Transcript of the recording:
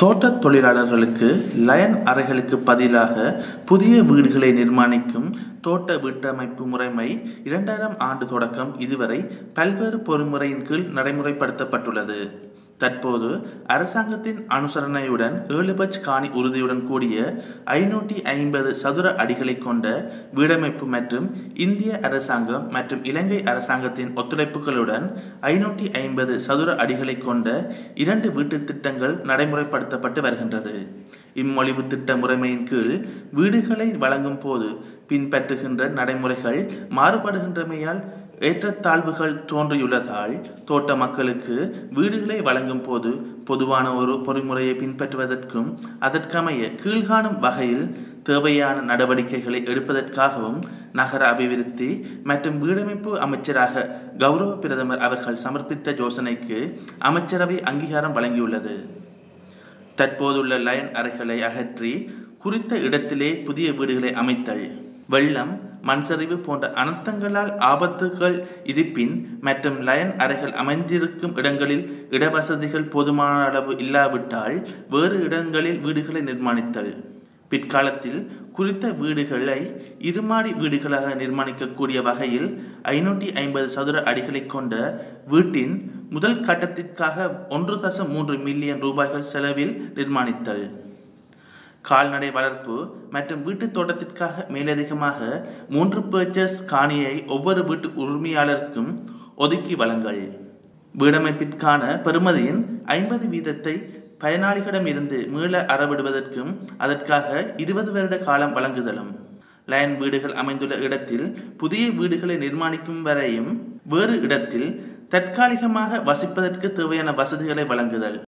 தோட்டத் தொழிலாளர்களுக்கு லயன் அறைகளுக்கு பதிலாக புதிய வீடுகளை நிர்மாணிக்கும் தோட்ட வீட்டமைப்பு முறைமை இரண்டாயிரம் ஆண்டு தொடக்கம் இதுவரை பல்வேறு பொறிமுறையின் கீழ் நடைமுறைப்படுத்தப்பட்டுள்ளது தற்போது அரசாங்கத்தின் அனுசரணையுடன் ஏழு பட்ஜ் காணி உறுதியுடன் கூடிய ஐநூற்றி ஐம்பது சதுர அடிகளை கொண்ட வீடமைப்பு மற்றும் இந்திய அரசாங்கம் மற்றும் இலங்கை அரசாங்கத்தின் ஒத்துழைப்புகளுடன் ஐநூற்றி ஐம்பது சதுர அடிகளை கொண்ட இரண்டு வீட்டு திட்டங்கள் நடைமுறைப்படுத்தப்பட்டு வருகின்றது இம்மொழிவு திட்ட முறைமையின் கீழ் வீடுகளை வழங்கும் போது பின்பற்றுகின்ற நடைமுறைகள் மாறுபடுகின்றமையால் ஏற்றத்தாழ்வுகள் தோன்றியுள்ளதால் தோட்ட மக்களுக்கு வீடுகளை வழங்கும் போது பொதுவான ஒரு பொறிமுறையை பின்பற்றுவதற்கும் அதற்கமைய கீழ்காணும் வகையில் தேவையான நடவடிக்கைகளை எடுப்பதற்காகவும் நகர அபிவிருத்தி மற்றும் வீடமைப்பு அமைச்சராக கௌரவ பிரதமர் அவர்கள் சமர்ப்பித்த யோசனைக்கு அமைச்சரவை அங்கீகாரம் வழங்கியுள்ளது தற்போதுள்ள லயன் அறைகளை அகற்றி குறித்த இடத்திலே புதிய வீடுகளை அமைத்தல் வெள்ளம் மண்சரிவு போன்ற அனர்த்தங்களால் ஆபத்துகள் இருப்பின் மற்றும் லயன் அறைகள் அமைந்திருக்கும் இடங்களில் இடவசதிகள் போதுமான அளவு இல்லாவிட்டால் வேறு இடங்களில் வீடுகளை நிர்மாணித்தல் பிற்காலத்தில் குறித்த வீடுகளை இருமாடி வீடுகளாக நிர்மாணிக்கக்கூடிய வகையில் ஐநூற்றி ஐம்பது சதுர அடிகளை கொண்ட வீட்டின் முதல் கட்டத்திற்காக ஒன்று தசம் மூன்று மில்லியன் ரூபாய்கள் செலவில் நிர்மாணித்தல் கால்நடை வளர்ப்பு மற்றும் வீட்டு தோட்டத்திற்காக மேலதிகமாக மூன்று பர்ச்சஸ் காணியை ஒவ்வொரு வீட்டு உரிமையாளருக்கும் ஒதுக்கி வழங்கல் வீடமைப்பிற்கான பெறுமதியின் ஐம்பது வீதத்தை பயனாளிகளிடமிருந்து மீள அறவிடுவதற்கும் அதற்காக இருபது வருட காலம் வழங்குதலும் லயன் வீடுகள் அமைந்துள்ள இடத்தில் புதிய வீடுகளை நிர்மாணிக்கும் வரையும் வேறு இடத்தில் தற்காலிகமாக வசிப்பதற்கு தேவையான வசதிகளை வழங்குதல்